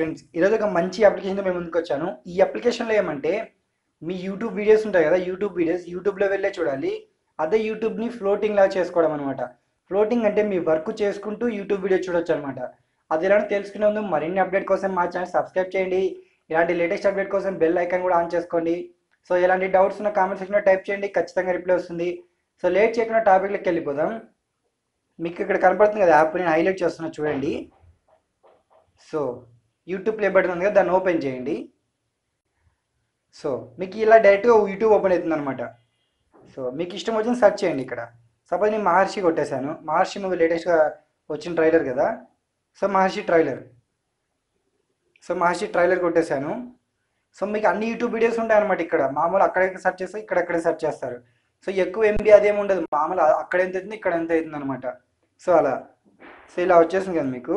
friends ఈరోజు ఒక మంచి అప్లికేషన్తో మేము ముందుకు వచ్చాను ఈ అప్లికేషన్లో ఏమంటే మీ యూట్యూబ్ వీడియోస్ ఉంటాయి కదా యూట్యూబ్ వీడియోస్ యూట్యూబ్లో వెళ్ళే చూడాలి అదే యూట్యూబ్ని ఫ్లోటింగ్ లా చేసుకోవడం అనమాట ఫ్లోటింగ్ అంటే మీ వర్క్ చేసుకుంటూ యూట్యూబ్ వీడియో చూడొచ్చు అనమాట అది ఎలా తెలుసుకునే ముందు మరిన్ని అప్డేట్ కోసం మా ఛానల్ సబ్స్క్రైబ్ చేయండి ఇలాంటి లేటెస్ట్ అప్డేట్ కోసం బెల్ ఐకాన్ కూడా ఆన్ చేసుకోండి సో ఎలాంటి డౌట్స్ ఉన్న కామెంట్ సెక్షన్లో టైప్ చేయండి ఖచ్చితంగా రిప్లై వస్తుంది సో లేట్ చేయకుండా టాపిక్లోకి వెళ్ళిపోదాం మీకు ఇక్కడ కనపడుతుంది కదా యాప్ నేను హైలైట్ చేస్తున్నా చూడండి సో యూట్యూబ్ ప్లే బటన్ ఉంది కదా దాన్ని ఓపెన్ చేయండి సో మీకు ఇలా డైరెక్ట్గా యూట్యూబ్ ఓపెన్ అవుతుంది అనమాట సో మీకు ఇష్టం వచ్చింది సెర్చ్ చేయండి ఇక్కడ సపోజ్ నేను మహర్షి కొట్టేశాను మహర్షి మూవీ లేటెస్ట్గా వచ్చిన ట్రైలర్ కదా so Maharshi trailer so Maharshi trailer కొట్టేశాను సో మీకు అన్ని యూట్యూబ్ వీడియోస్ ఉంటాయి అనమాట ఇక్కడ మామూలు అక్కడే సెర్చ్ చేస్తే ఇక్కడెక్కడే సెర్చ్ చేస్తారు సో ఎక్కువ ఎంబీ అదేమి ఉండదు మామూలు అక్కడ ఎంత అవుతుంది ఇక్కడ ఎంత అవుతుంది అనమాట సో అలా సో ఇలా వచ్చేసింది కదా మీకు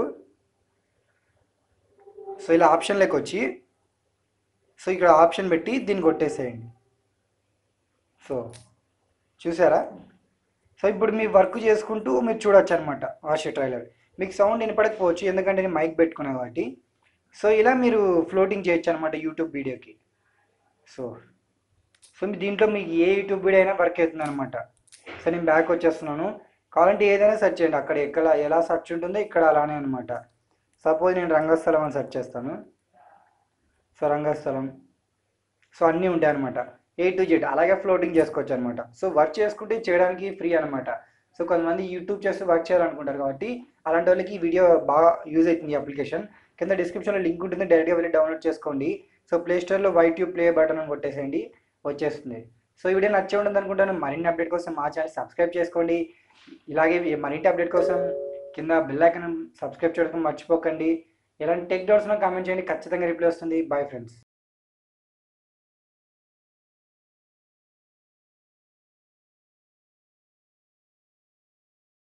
సో ఇలా ఆప్షన్లోకి వచ్చి సో ఇక్కడ ఆప్షన్ పెట్టి దీన్ని కొట్టేసేయండి సో చూసారా సో ఇప్పుడు మీ వర్క్ చేసుకుంటూ మీరు చూడొచ్చు అనమాట వాష్ ట్రైలర్ మీకు సౌండ్ వినపడకపోవచ్చు ఎందుకంటే నేను మైక్ పెట్టుకున్నా కాబట్టి సో ఇలా మీరు ఫ్లోటింగ్ చేయొచ్చు అనమాట యూట్యూబ్ వీడియోకి సో సో మీ దీంట్లో మీకు ఏ యూట్యూబ్ వీడియో అయినా వర్క్ అవుతుంది అనమాట సో నేను బ్యాక్ వచ్చేస్తున్నాను కావాలంటే ఏదైనా సెర్చ్ చేయండి అక్కడ ఎక్కడ ఎలా సెర్చ్ ఉంటుందో ఇక్కడ అలానే అనమాట సపోజ్ నేను రంగస్థలం అని సెర్చ్ చేస్తాను సో రంగస్థలం సో అన్నీ ఉంటాయి అనమాట ఏ టు జెడ్ అలాగే ఫ్లోటింగ్ చేసుకోవచ్చు అనమాట సో వర్క్ చేసుకుంటే చేయడానికి ఫ్రీ అనమాట సో కొంతమంది యూట్యూబ్ చేస్తూ వర్క్ చేయాలనుకుంటారు కాబట్టి అలాంటి వాళ్ళకి ఈ వీడియో బాగా యూజ్ అవుతుంది ఈ అప్లికేషన్ కింద డిస్క్రిప్షన్లో లింక్ ఉంటుంది డైరెక్ట్గా వెళ్ళి డౌన్లోడ్ చేసుకోండి సో ప్లే స్టోర్లో వైట్ ట్యూబ్ ప్లే బటన్ అని కొట్టేసేయండి వచ్చేస్తుంది సో ఈ వీడియో నచ్చే ఉంటుంది అనుకుంటాను మరిన్ని అప్డేట్ కోసం మా ఛానల్ సబ్స్క్రైబ్ చేసుకోండి ఇలాగే మరిన్ని అప్డేట్ కోసం కింద బెల్ ఐకాన్ సబ్స్క్రైబ్ చేయడం మర్చిపోకండి ఎలాంటి టెక్ డౌట్స్ కామెంట్ చేయండి ఖచ్చితంగా రిప్లై వస్తుంది బాయ్ ఫ్రెండ్స్